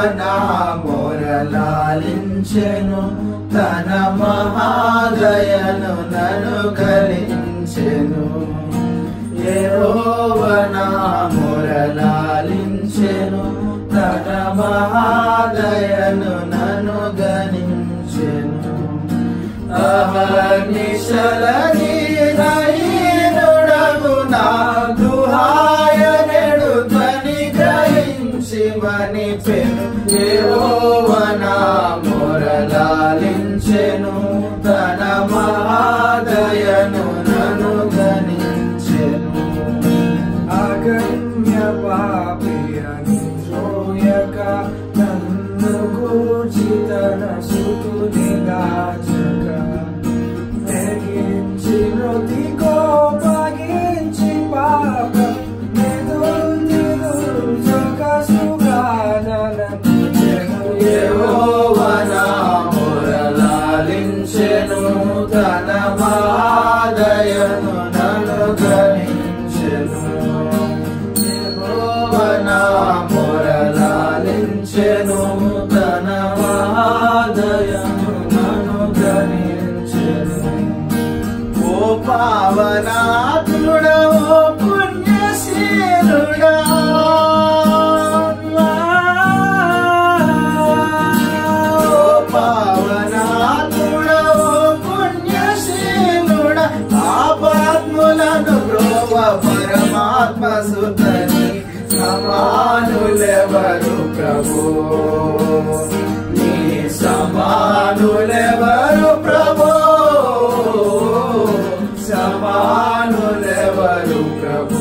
నా మొరలాలించెను తన మహాదయను నను గలించెను యెహోవనా మొరలాలించెను తన మహాదయను నను గణించెను అహర్నిశలనీరహీనుడగు నా దుహాయనెడు ధ్వని గ్రహించి మని పెను యెహోవనా మొరలాలించెను తన మహాదయను నను గణించెను అగమ్య పాపియని చూయక నన్ను గూర్చి తన సుతుని దాచక తెగించి మృతి కోపగించి పాప యెహోవనా మొరలాలించెను తన మహాదయను నను గణించెను యెహోవనా మొరలాలించెను తన మహాదయను నను గణించెను ఓ పావనాత్ముడా ఓ పుణ్యశీలుడా ఓ పావనాత్ముడా ఓ పుణ్యశీలుడా ఆపాత్ములను బ్రోవ పరమాత్మ సుతని సమానులెవరు ప్రభు నీ సమానులెవరు ప్రభు సమానులెవరు ప్రభు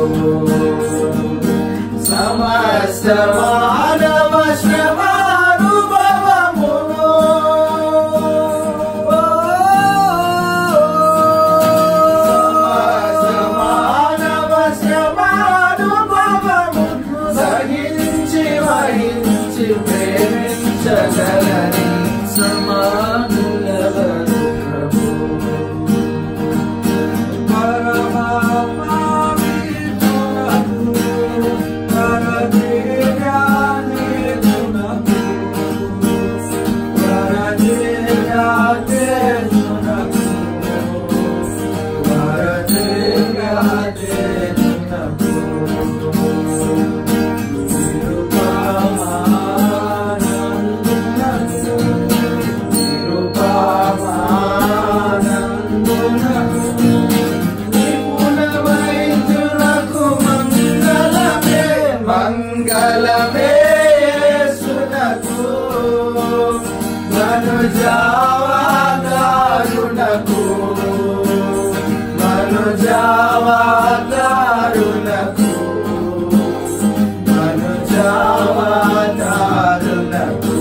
సమస్త మానవ శ్రమానుభవమును సమస్త మానవ శ్రమానుభవమును సహించి వహించి ప్రేమించగలని సమానులెవరు ప్రభు నిపుణవైద్యులకు మంగళమే మంగళమే యేసునకు మనుజావాదారునకు మనుజావాదారునకు మనుజావాదారునకు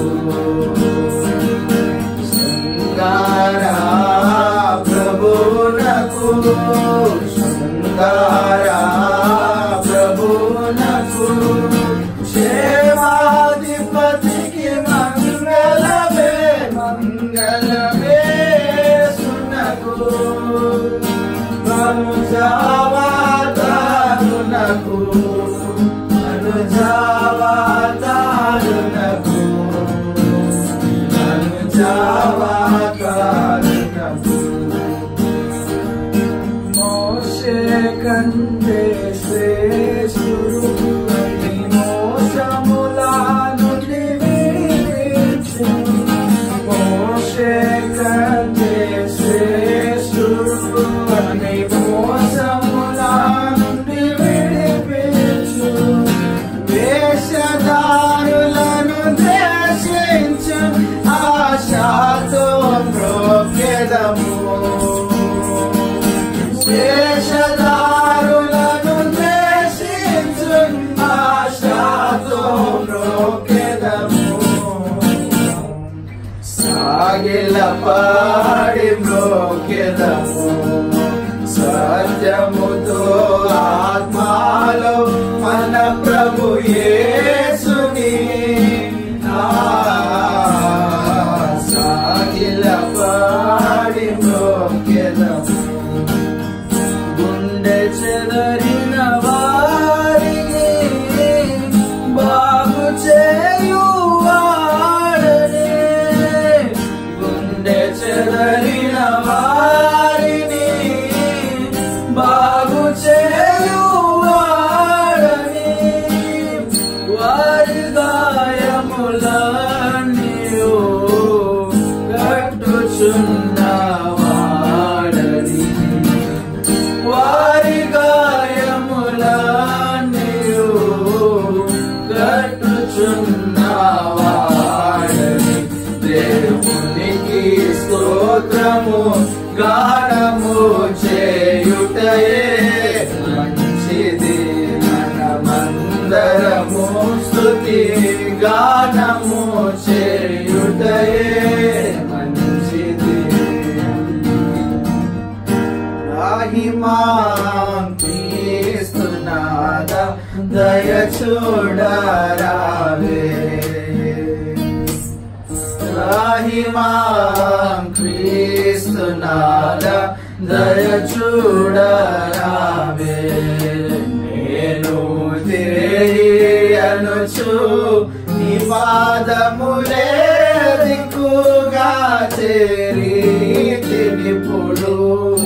శృంగారా ప్రభునకు శృంగారా ప్రభునకు క్షేమాధిపతికి మంగళమే మంగళమే సునకు అనుజావాదారునకు అనుజావాదారునకు అనుజావాదారునకు మోషే కంటే శ్రేష్ఠుడు అని మోసముల నుండి విడిపించు. మోషే కంటే శ్రేష్ఠుడు అని మోసముల నుండి విడిపించు. వేషధారులను ద్వేషించు ఆశాతో మ్రోక్యదము వేషధారులను ద్వేషించు ఆశాతో మ్రోక్యదము సాగిల పాడి మ్రోక్యదము సత్యముతో ఆత్మాలో మన ప్రభు యేసుని ఆ, సాగిల పాడి మ్రోక్యదము గుండె చెదరిన వారిని బాగు చేయు క్రీస్తునాద దయ చూడరావే రాహిమాం క్రీస్తునాద దయ చూడరావే నేను తిరియనుచు నీ పాదములే దిక్కుగా చేరి తినిపుడు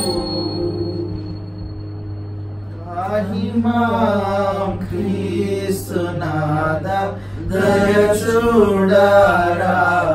రాహిమాం క్రీస్తునాద దయ చూడరావే